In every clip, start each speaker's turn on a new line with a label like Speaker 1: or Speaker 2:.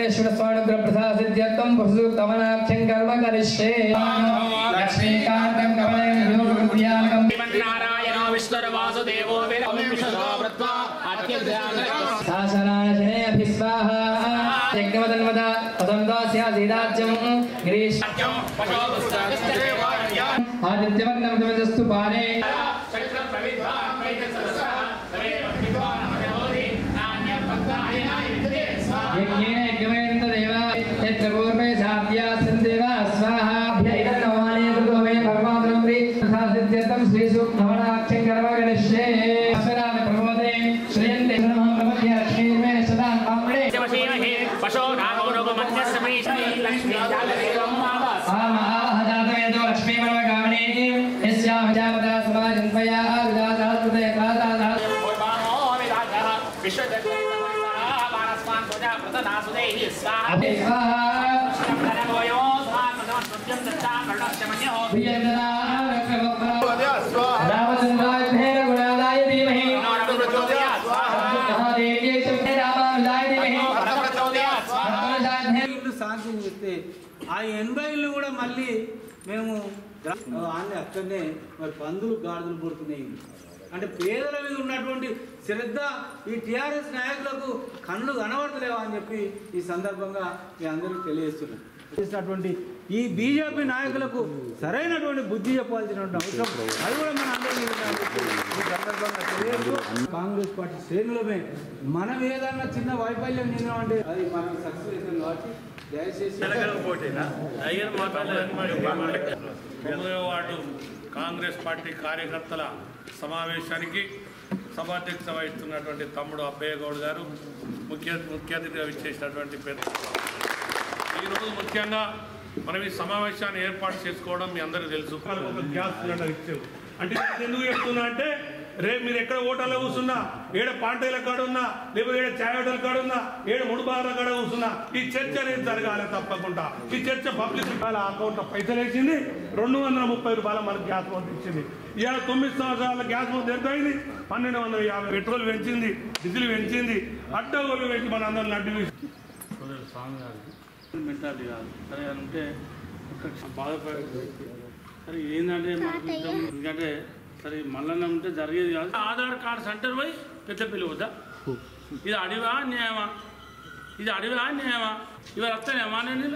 Speaker 1: వెంకటేశ్వర స్వామి ప్రసాదిత్యత్వం పురుషోత్తమనాఖ్యం కర్మ కరిష్యే లక్ష్మీకాంతం కమలం వినోదృత్యాకం
Speaker 2: నారాయణ విష్ణుర్ వాసుదేవో విష్ణువృత్వా
Speaker 1: శాసనాశనే అభిస్వాహ యజ్ఞవదన్వద తదందాస్యాసీరాజ్యం గిరీష్ ఆదిత్యవర్ణం తమజస్తు పారే యజ్ఞేన యజ్ఞమేంద్రదేవ యత్ర పూర్వే సాధ్యాసన్ దేవ స్వాహాభ్యైతన్నవానే కృతో మే భగవాన్ ప్రీ ప్రసాదిత్యర్థం శ్రీ సూక్తమనాఖ్యం కర్మ గణిష్యే అశ్వరామ ప్రమోదే శ్రేయంతే నమః ప్రమధ్య లక్ష్మీర్మే సదా కామ్రే
Speaker 2: పశో నాగోరూపమధ్యస్మై లక్ష్మీ జాతవేదం ఆవాస్
Speaker 1: ఆమ ఆవహ జాతవేదో లక్ష్మీ మనవ కామినీ యస్యామ జామత సమాజం త్వయా విదాసాత్మతే ప్రాదాదా
Speaker 2: పూర్వామో విరాజః విశ్వజగత్సమస్తః పారస్మాన్ తుజా ప్రతదాసుదేహి స్వాహ
Speaker 1: అభి స్వాహా
Speaker 2: ధనమోయో స్వాహ ప్రథమస్తుత్యం దత్తా కరుణస్య మన్యో
Speaker 1: ప్రియందనా రామచంద్రాయ గుణాదాయ ధీమహి మహాదేవ్యై శ్రీ రామానుజాయ ధీమహి రామానుజాయ
Speaker 3: ఇల్లు శాంక్షన్ చేస్తే ఆ ఎనభై ఇల్లు కూడా మళ్ళీ మేము ఆన్నే అక్కడనే మరి పందులు గాడిదలు పుడుతున్నాయి అంటే పేదల మీద ఉన్నటువంటి శ్రద్ధ ఈ టిఆర్ఎస్ నాయకులకు కళ్ళు కనబడతలేవా అని చెప్పి ఈ సందర్భంగా మీ అందరికీ తెలియజేస్తున్నాం చేసినటువంటి ఈ బీజేపీ నాయకులకు సరైనటువంటి బుద్ధి చెప్పాల్సినటువంటి అవసరం అది కూడా మన అందరికీ ఉందని చెప్పి ఈ సందర్భంగా తెలియజేస్తూ కాంగ్రెస్ పార్టీ శ్రేణులమే మనం ఏదన్నా చిన్న వైఫల్యం చెందామంటే అది మనకి సక్సెస్ అవుతుంది కాబట్టి దయచేసి
Speaker 4: తొమ్మిదవ వార్డు కాంగ్రెస్ పార్టీ కార్యకర్తల సమావేశానికి సభాధ్యక్షత వహిస్తున్నటువంటి తమ్ముడు అబ్బయ్య గౌడ్ గారు ముఖ్య ముఖ్య అతిథిగా విచ్చేసినటువంటి పెద్ద ఈరోజు ముఖ్యంగా మనం ఈ సమావేశాన్ని ఏర్పాటు చేసుకోవడం మీ అందరికీ తెలుసు ఒక గ్యాస్ సిలిండర్ ఇచ్చారు అంటే ఇది ఎందుకు చెప్తున్నా అంటే రేపు మీరు ఎక్కడ హోటల్లో కూర్చున్నా ఏడ పాంటైల కాడ ఉన్నా లేకపోతే ఏడ చాయ్ హోటల్ కాడ ఉన్నా ఏడ ముడుబార్ల కాడ కూర్చున్నా ఈ చర్చ అనేది జరగాలి తప్పకుండా ఈ చర్చ పబ్లిక్ రూపాయల అకౌంట్ పైసలు వేసింది రెండు వందల ముప్పై రూపాయల మనకు గ్యాస్ మొత్తం ఇచ్చింది ఇవాళ తొమ్మిది సంవత్సరాల గ్యాస్ మొత్తం ఎంత అయింది పన్నెండు వందల యాభై పెట్రోల్ పెంచింది డీజిల్ పెంచింది అడ్డగోలు పెంచి మన అందరం నడ్డి స్వామి గారికి మెంటాలిటీ కాదు సరే అని ఉంటే ఒక బాధపడే వ్యక్తి. సరే ఏంటంటే మనకు యుద్ధం ఎందుకంటే సరే మల్లన్న ఉంటే జరిగేది కాదు ఆధార్ కార్డ్ సెంటర్ పోయి పెద్ద పిల్లి వద్దా ఇది అడివా న్యాయమా ఇది అడివా న్యాయమా ఇవాళ వస్తాయి మానే నీళ్ళు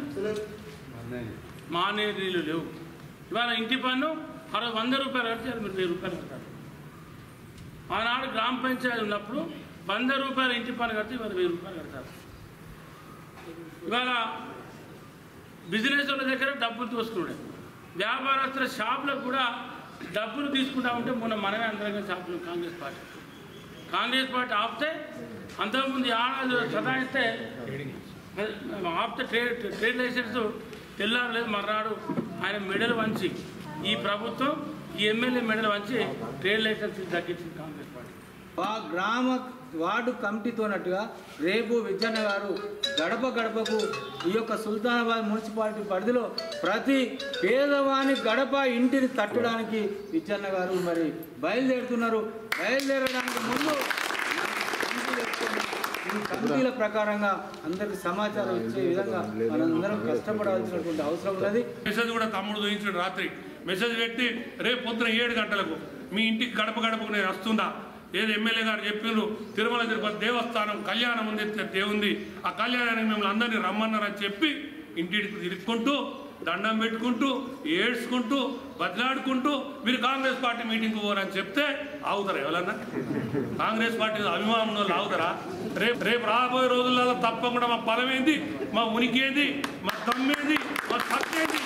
Speaker 4: మానే నీళ్ళు లేవు ఇవాళ ఇంటి పన్ను అరవై వంద రూపాయలు కట్టారు మీరు వెయ్యి రూపాయలు కట్టారు ఆనాడు గ్రామ పంచాయతీ ఉన్నప్పుడు వంద రూపాయలు ఇంటి పన్ను కడితే ఇవాళ వెయ్యి రూపాయలు కడతారు ఇవాళ బిజినెస్ వాళ్ళ దగ్గర డబ్బులు తీసుకున్నాడు వ్యాపారస్తుల షాపులకు కూడా డబ్బులు తీసుకుంటా ఉంటే మొన్న మనమే అందరంగా షాపులు కాంగ్రెస్ పార్టీ కాంగ్రెస్ పార్టీ ఆపితే అంతకుముందు ఏడాది సదాయిస్తే ఆపితే ట్రేడ్ ట్రేడ్ లైసెన్స్ తెల్లారలేదు మర్నాడు ఆయన మెడల్ వంచి ఈ ప్రభుత్వం ఈ ఎమ్మెల్యే మెడల్ వంచి ట్రేడ్ లైసెన్స్ తగ్గించింది కాంగ్రెస్ పార్టీ
Speaker 3: ఆ గ్రామ వార్డు కమిటీతోనట్టుగా రేపు విజయన్న గారు గడప గడపకు ఈ యొక్క సుల్తానాబాద్ మున్సిపాలిటీ పరిధిలో ప్రతి పేదవాని గడప ఇంటిని తట్టడానికి విజయన్న గారు మరి బయలుదేరుతున్నారు బయలుదేరడానికి ముందు కమిటీలు వేసుకొని ఈ కమిటీల ప్రకారంగా అందరికి సమాచారం ఇచ్చే విధంగా మనందరం కష్టపడాల్సినటువంటి అవసరం ఉన్నది
Speaker 4: మెసేజ్ కూడా తమ్ముడు చూపించాడు రాత్రి మెసేజ్ పెట్టి రేపు పొద్దున ఏడు గంటలకు మీ ఇంటికి గడప గడపకు నేను వస్తుందా ఏది ఎమ్మెల్యే గారు చెప్పిండ్రు తిరుమల తిరుపతి దేవస్థానం కళ్యాణం ఉంది దేవుంది ఆ కళ్యాణానికి మిమ్మల్ని అందరినీ రమ్మన్నారని చెప్పి ఇంటికి తిరుక్కుంటూ దండం పెట్టుకుంటూ ఏడ్చుకుంటూ బదిలాడుకుంటూ మీరు కాంగ్రెస్ పార్టీ మీటింగ్కి పోరని చెప్తే ఆగుతారా ఎవరన్నా కాంగ్రెస్ పార్టీ అభిమానం వాళ్ళు ఆగుతారా రేపు రేపు రాబోయే రోజులలో తప్పకుండా మా పదం ఏంది మా ఉనికి ఏంది మా దమ్మేంది మా సత్తేంది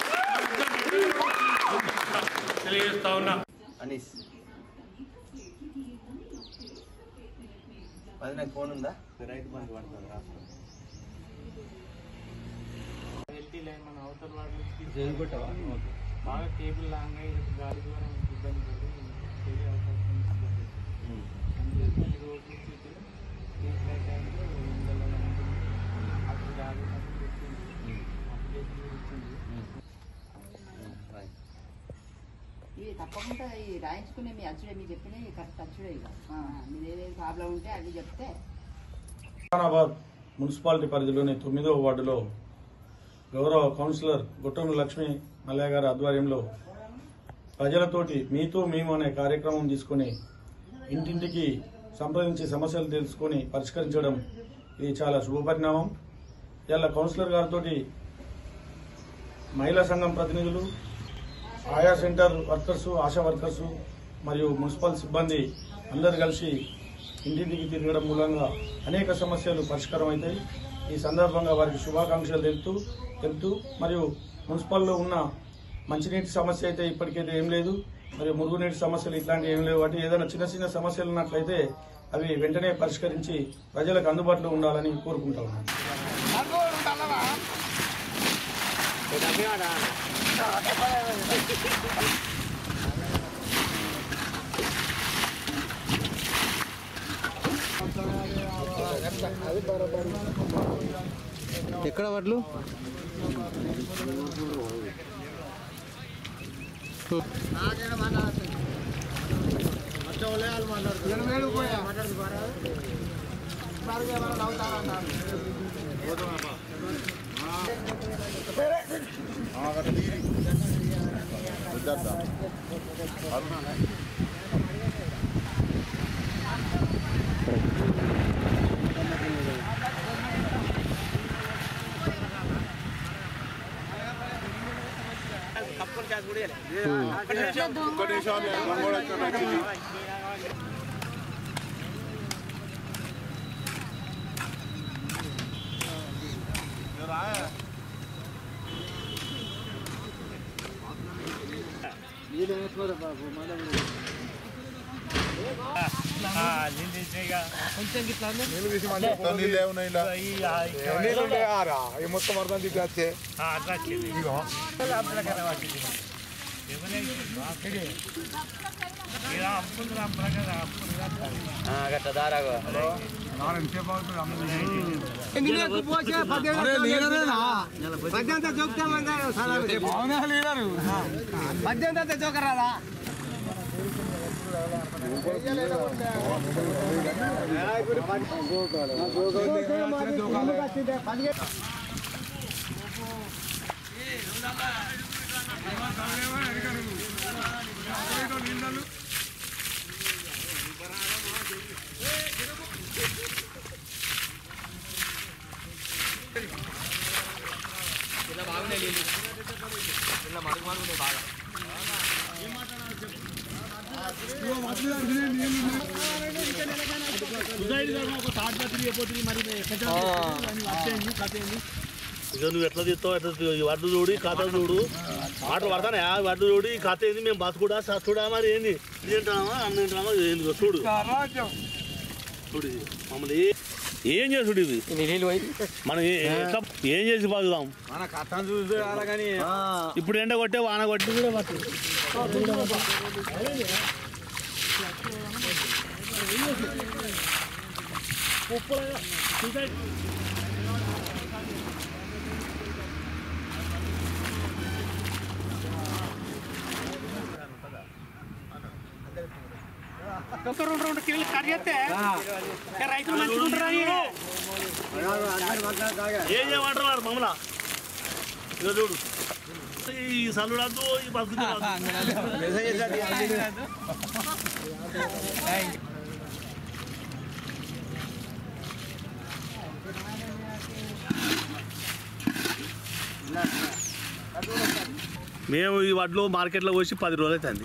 Speaker 4: తెలియజేస్తా ఉన్నా
Speaker 5: అనీస్ అది నాకు ఫోన్ ఉందా రైతు బంధు పడుతుంది రాష్ట్రం
Speaker 6: మన అవతల వాళ్ళకి బాగా టేబుల్ లాంగ్ అయ్యి గాలి ద్వారా ఇబ్బంది పడి చేసే అవకాశం ఉంది. అందుకే ఈ రోజు స్థితిలో తీసుకునే టైంలో ఇందులో అప్పుడు గాలి అప్పుడు పెట్టింది అప్లికేషన్ ఇచ్చింది
Speaker 7: ఇవి తప్పకుండా ఈ రాయించుకునే మీ అచ్చుడే మీరు చెప్పినవి కరెక్ట్ అచ్చుడే ఇక ఆ, మీరు ఏదైతే ప్రాబ్లం ఉంటే అది చెప్తే
Speaker 8: హుస్నాబాద్ మున్సిపాలిటీ పరిధిలోని తొమ్మిదవ వార్డులో గౌరవ కౌన్సిలర్ గుట్టం లక్ష్మి మల్లయ్య గారి ఆధ్వర్యంలో ప్రజలతోటి మీతో మేము అనే కార్యక్రమం తీసుకొని ఇంటింటికి సంప్రదించి సమస్యలు తెలుసుకొని పరిష్కరించడం ఇది చాలా శుభపరిణామం ఇలా కౌన్సిలర్ గారితో మహిళా సంఘం ప్రతినిధులు ఆయా సెంటర్ వర్కర్స్ ఆశా వర్కర్స్ మరియు మున్సిపల్ సిబ్బంది అందరు కలిసి ఇంటింటికి తిరగడం మూలంగా అనేక సమస్యలు పరిష్కారం అవుతాయి ఈ సందర్భంగా వారికి శుభాకాంక్షలు తెలుపుతూ తెలుపుతూ మరియు మున్సిపల్లో ఉన్న మంచినీటి సమస్య అయితే ఇప్పటికైతే ఏం లేదు మరియు మురుగునీటి సమస్యలు ఇట్లాంటివి ఏం లేవు వాటి ఏదైనా చిన్న చిన్న సమస్యలు ఉన్నట్లయితే అవి వెంటనే పరిష్కరించి ప్రజలకు అందుబాటులో ఉండాలని కోరుకుంటా ఉన్నాను
Speaker 5: ఎక్కడ వడ్లు గట్ల దారాగో
Speaker 9: ఇక నువ్వు ఎట్లా తీస్తావు ఎట్లా తీ- ఈ వడ్డు చూడు ఈ కథ చూడు మాటలు పడతానే ఆ వడ్డు చూడు ఈ కథ ఏంది మేము బతుకుడా సస్తుడా మరి ఏంది ఇది తింటామా అన్నం తింటామా ఏంది చూడు చూడు ఇది. మమ్మల్ని ఏ- ఏం చేసుడు ఇది మనం ఏ- ఎట్లా- ఏం చేసి బతుకుదాం
Speaker 3: మన కథను చూసి కానీ
Speaker 9: ఇప్పుడు ఎండ కొట్టే వాన కొట్టి కూడా బతుకు
Speaker 2: ఒక రెండు రెండు కిలోలు కట్ చేస్తే ఇక రైతులు మంచుకుంటారా
Speaker 9: ఏం చేయమంటున్నారు మమ్మల్ని ఇక చూడు ఈ సల్లుడద్దు ఈ బతుకు మేము ఈ వడ్లు మార్కెట్లో పోసి పది రోజులు అవుతుంది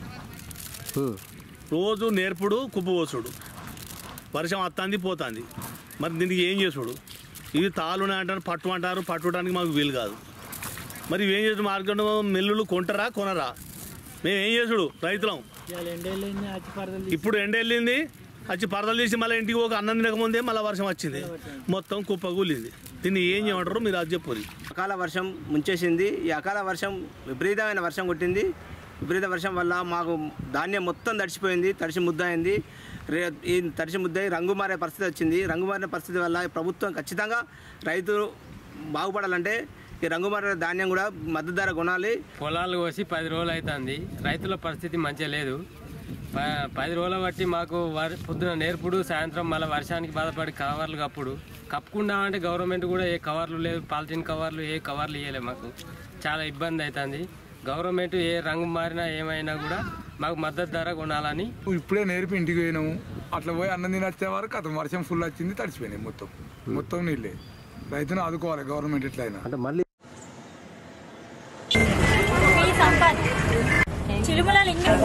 Speaker 9: రోజు నేర్పుడు కుప్ప పోసుడు వర్షం వస్తుంది పోతుంది మరి దీనికి ఏం చేసుడు ఇవి తాళ్ళు అంటారు పట్టు అంటారు పట్టుకోవడానికి మాకు వీలు కాదు మరి ఇవేం చేసిన మార్కెట్ మిల్లులు కొంటారా కొనరా మేము ఏం చేసుడు రైతులం ఇప్పుడు ఎండ వెళ్ళింది వచ్చి పరదలు తీసి మళ్ళీ ఇంటికి ఒక అన్నం తినకముందే మళ్ళీ వర్షం వచ్చింది మొత్తం కుప్ప కూలింది దీన్ని ఏం చేయమంటారు మీరు అది చెప్పురి
Speaker 5: అకాల వర్షం ముంచేసింది ఈ అకాల వర్షం విపరీతమైన వర్షం కొట్టింది విపరీత వర్షం వల్ల మాకు ధాన్యం మొత్తం తడిచిపోయింది తడిసి ముద్దయింది రే ఈ తడిసి ముద్దయి రంగు మారే పరిస్థితి వచ్చింది రంగు మారిన పరిస్థితి వల్ల ఈ ప్రభుత్వం ఖచ్చితంగా రైతులు బాగుపడాలంటే ఈ రంగు మారిన ధాన్యం కూడా మద్దతు ధర కొనాలి
Speaker 6: పొలాలు కోసి పది రోజులు అవుతుంది రైతుల పరిస్థితి మంచిగా లేదు
Speaker 10: ప- పది రోజుల బట్టి మాకు వర్ పొద్దున నేర్పుడు సాయంత్రం మళ్ళీ వర్షానికి బాధపడి కవర్లు కప్పుడు కప్పకుండా అంటే గవర్నమెంట్ కూడా ఏ కవర్లు లేవు పాలిథిన్ కవర్లు ఏ కవర్లు ఇవ్వలేవు మాకు చాలా ఇబ్బంది అవుతుంది గవర్నమెంట్ ఏ రంగు మారినా ఏమైనా కూడా మాకు మద్దతు ధర కొనాలని
Speaker 11: ఇప్పుడే నేర్పి ఇంటికి పోయినాము అట్లా పోయి అన్నం తిని వచ్చే వరకు అతను వర్షం ఫుల్ వచ్చింది తడిచిపోయినాయి మొత్తం మొత్తం నీళ్ళే రైతును ఆదుకోవాలి గవర్నమెంట్ ఎట్లయినా
Speaker 5: అంటే మళ్ళీ
Speaker 12: చిలుమల లింగం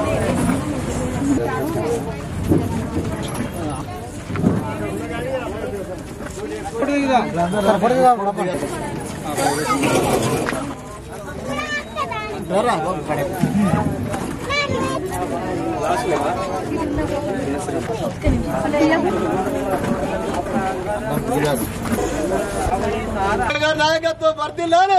Speaker 13: నాయకత్వం వర్దిల్లాలి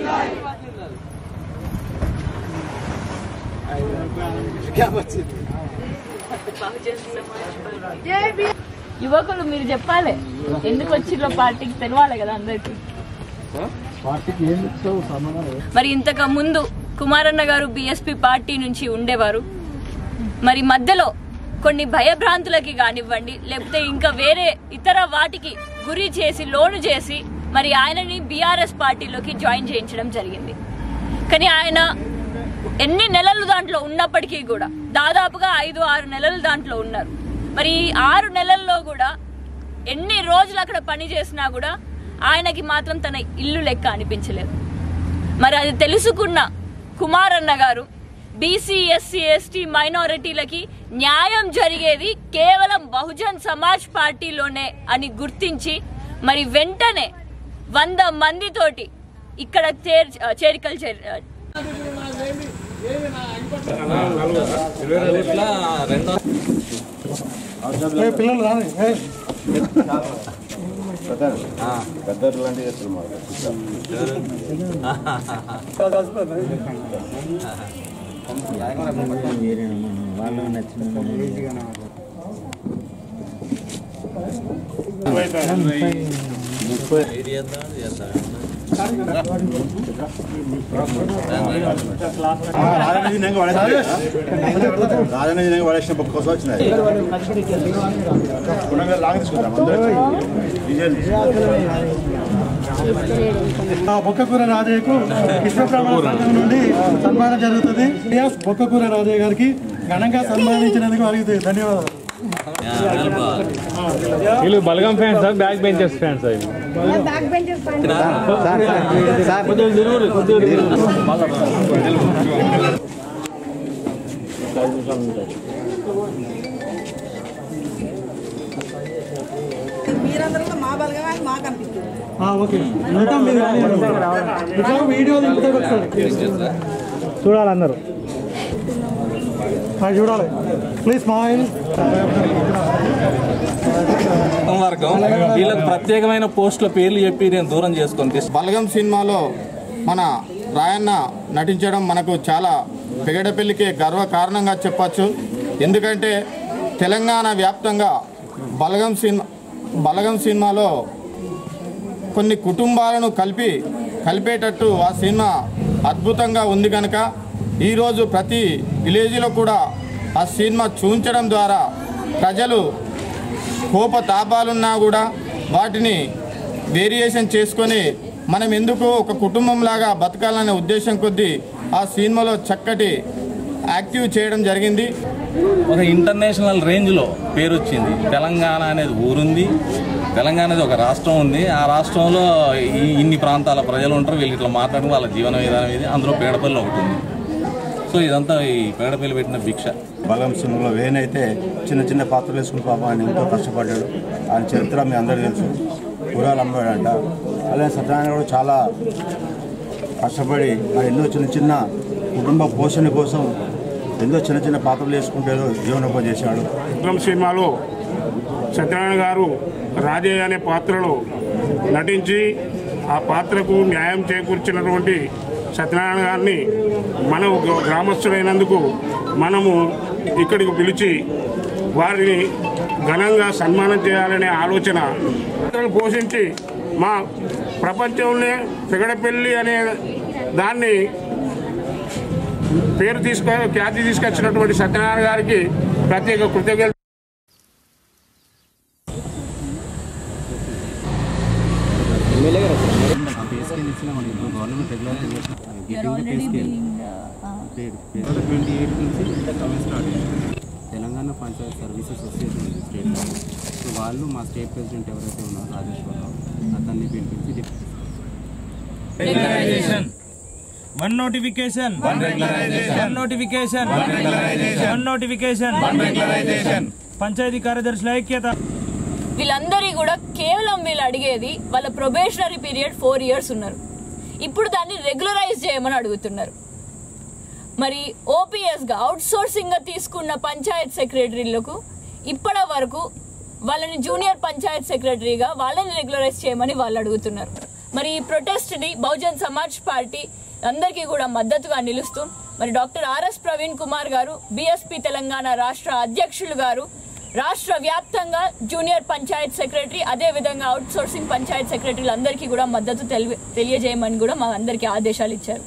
Speaker 12: యువకులు మీరు చెప్పాలి ఎందుకు వచ్చిర్రో పార్టీకి తెలవాలి కదా అందరికి మరి ఇంతకు ముందు కుమారన్న గారు బీఎస్పీ పార్టీ నుంచి ఉండేవారు మరి మధ్యలో కొన్ని భయభ్రాంతులకి కానివ్వండి లేకపోతే ఇంకా వేరే ఇతర వాటికి గురి చేసి లోను చేసి మరి ఆయనని బీఆర్ఎస్ పార్టీలోకి జాయిన్ చేయించడం జరిగింది కానీ ఆయన ఎన్ని నెలలు దాంట్లో ఉన్నప్పటికీ కూడా దాదాపుగా ఐదు ఆరు నెలలు దాంట్లో ఉన్నారు మరి ఈ ఆరు నెలల్లో కూడా ఎన్ని రోజులు అక్కడ పని చేసినా కూడా ఆయనకి మాత్రం తన ఇల్లు లెక్క అనిపించలేదు మరి అది తెలుసుకున్న కుమారన్న గారు బీసీ ఎస్సీ ఎస్టీ మైనారిటీలకి న్యాయం జరిగేది కేవలం బహుజన్ సమాజ్ పార్టీలోనే అని గుర్తించి మరి వెంటనే వంద మందితోటి ఇక్కడ చేర్ చేరికలు చేర్
Speaker 13: పిల్లలు రాని
Speaker 14: పెద్దలు లాంటి చేస్తారు రాజనీయంగా పడేసిన బొక్క కోసం వచ్చినాయి గుణంగా లాగా తీసుకుంటాం
Speaker 13: బొక్కకూర రాజయ్యకు కృష్ణ బ్రాహ్మణ సంఘం నుండి సన్మానం జరుగుతుంది ఎస్ బొక్కకూర రాజయ్య గారికి ఘనంగా సన్మానించినందుకు అడిగితే ధన్యవాదాలు
Speaker 15: వీళ్ళు Balagam fans back benchers fans అవి కొద్దిగా తిరుగురు కొద్దిగా తిరుగురు
Speaker 16: మీరందరూ కూడా మా బలగా మాకు అనిపిస్తుంది
Speaker 13: ఓకే వెళ్తాం మీరు ఇట్లా వీడియో దింపుతారు ఒకసారి చూడాలి అందరూ అది చూడాలి ప్లీజ్ స్మైల్
Speaker 17: వర్గం వీళ్ళకి ప్రత్యేకమైన పోస్టుల పేర్లు చెప్పి నేను దూరం చేసుకొని
Speaker 18: బలగం సినిమాలో మన రాయన్న నటించడం మనకు చాలా పెగడపల్లికి గర్వ కారణంగా చెప్పచ్చు ఎందుకంటే తెలంగాణ వ్యాప్తంగా బలగం సినిమా బలగం సినిమాలో కొన్ని కుటుంబాలను కలిపి కలిపేటట్టు ఆ సినిమా అద్భుతంగా ఉంది కనుక ఈరోజు ప్రతి విలేజ్లో కూడా ఆ సినిమా చూంచడం ద్వారా ప్రజలు కోపతాపాలున్నా కూడా వాటిని వేరియేషన్ చేసుకొని మనం ఎందుకు ఒక కుటుంబంలాగా బతకాలనే ఉద్దేశం కొద్దీ ఆ సినిమాలో చక్కటి యాక్టివ్ చేయడం జరిగింది
Speaker 17: ఒక ఇంటర్నేషనల్ రేంజ్లో పేరు వచ్చింది తెలంగాణ అనేది ఊరుంది తెలంగాణ అనేది ఒక రాష్ట్రం ఉంది ఆ రాష్ట్రంలో ఈ ఇన్ని ప్రాంతాల ప్రజలు ఉంటారు వీళ్ళు ఇట్లా మాట్లాడడం వాళ్ళ జీవన విధానం ఇది అందులో పేడపల్లి ఒకటి ఉంది సో ఇదంతా ఈ పేడపల్లి పెట్టిన భిక్ష
Speaker 14: బలం సినిమాలో వేనైతే చిన్న చిన్న పాత్రలు వేసుకుని పాపం ఆయన ఎంతో కష్టపడ్డాడు ఆయన చరిత్ర మీ అందరికీ తెలుసు కూరాలు అమ్మాడంట అలాగే సత్యనారాయణ కూడా చాలా కష్టపడి మరి ఎన్నో చిన్న చిన్న కుటుంబ పోషణ కోసం ఎన్నో చిన్న చిన్న పాత్రలు వేసుకుంటే జీవనోపాధి చేశాడు
Speaker 19: విక్రమ్ సినిమాలో సత్యనారాయణ గారు రాజయ్య అనే పాత్రలో నటించి ఆ పాత్రకు న్యాయం చేకూర్చినటువంటి సత్యనారాయణ గారిని మనం ఒక గ్రామస్తులైనందుకు మనము ఇక్కడికి పిలిచి వారిని ఘనంగా సన్మానం చేయాలనే ఆలోచన పాత్రను పోషించి మా ప్రపంచంలో పెగడపల్లి అనే దాన్ని పేరు తీసుకొని ఖ్యాతి తీసుకొచ్చినటువంటి సత్యనారాయణ గారికి ప్రత్యేక కృతజ్ఞతలు
Speaker 6: ట్వంటీ ఎయిట్ నుంచి కమిషన్ స్టార్ట్ అయింది తెలంగాణ పంచాయత్ సర్వీసెస్ అసోసియేషన్ ఉంది స్టేట్ సో వాళ్ళు మా స్టేట్ ప్రెసిడెంట్ ఎవరైతే ఉన్నారో రాజేశ్వరరావు అతన్ని పిలిపించి
Speaker 20: regularisation one notification one regularisation one notification one regularisation one notification one regularisation పంచాయతీ కార్యదర్శుల ఐక్యత
Speaker 12: వీళ్ళందరి కూడా కేవలం వీళ్ళు అడిగేది వాళ్ళ ప్రొబేషనరీ పీరియడ్ ఫోర్ ఇయర్స్ ఉన్నారు ఇప్పుడు దాన్ని రెగ్యులరైజ్ చేయమని అడుగుతున్నారు మరి ఓపీఎస్ గా అవుట్ సోర్సింగ్ గా తీసుకున్న పంచాయత్ సెక్రటరీలకు ఇప్పటి వరకు వాళ్ళని జూనియర్ పంచాయత్ సెక్రటరీగా వాళ్ళని రెగ్యులరైజ్ చేయమని వాళ్ళు అడుగుతున్నారు మరి ఈ ప్రొటెస్ట్ ని బహుజన్ సమాజ్ పార్టీ అందరికీ కూడా మద్దతుగా నిలుస్తూ మరి డాక్టర్ ఆర్ఎస్ ప్రవీణ్ కుమార్ గారు బీఎస్పీ తెలంగాణ రాష్ట్ర అధ్యక్షులు గారు రాష్ట్ర వ్యాప్తంగా జూనియర్ పంచాయత్ సెక్రటరీ అదే విధంగా అవుట్ సోర్సింగ్ పంచాయత్ సెక్రటరీలు అందరికీ కూడా మద్దతు తెలి- తెలియజేయమని కూడా మా అందరికీ ఆదేశాలు ఇచ్చారు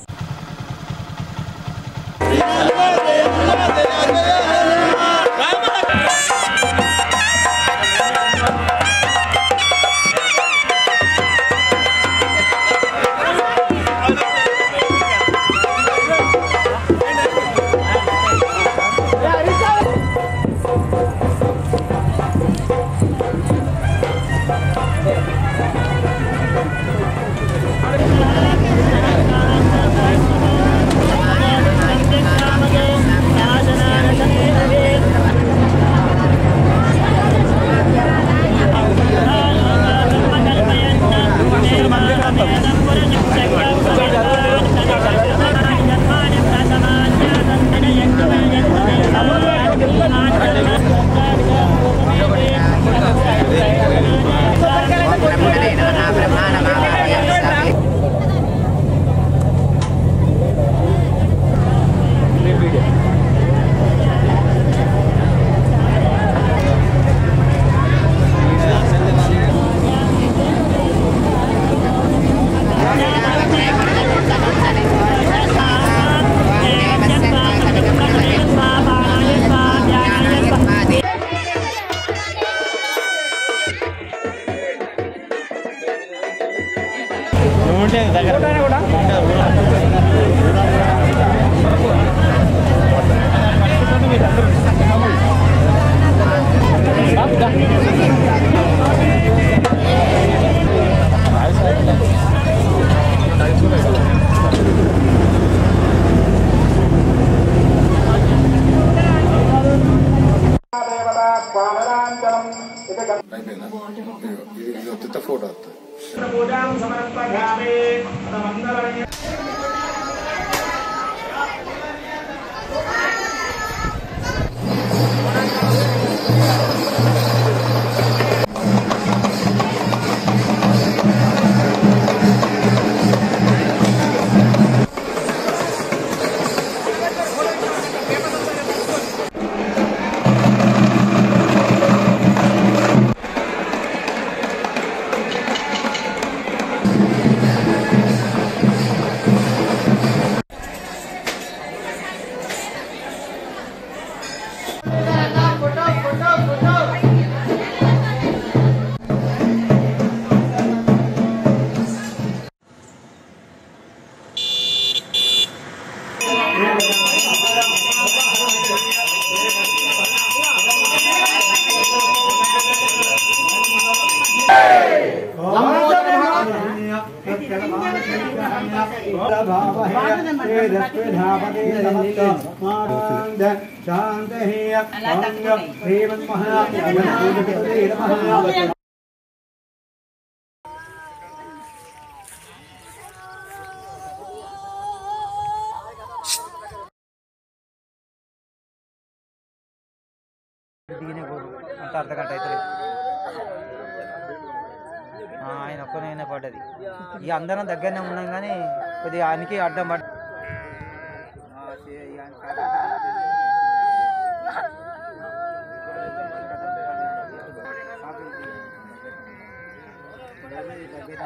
Speaker 11: ఇది ఒత్తిత ఫోటో వస్తుంది శాంతి
Speaker 21: అంత అర్ధగంట అవుతుంది ఆయన ఒక్కనైనా పడ్డది ఇక అందరం దగ్గరనే ఉన్నాం కానీ కొద్దిగా ఆయనకి అడ్డం పడ్డ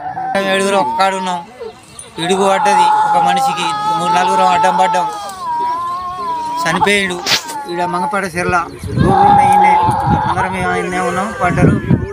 Speaker 21: ఏడుగురు ఒక్కడు ఉన్నాం పిడుగు పడ్డది ఒక మనిషికి మూడు నలుగురం అడ్డం పడ్డాం చనిపోయాడు ఈడ మంగపాట చెర్ల ఊరు ఈయనే అందరం ఈయనే ఉన్నాం పడ్డరు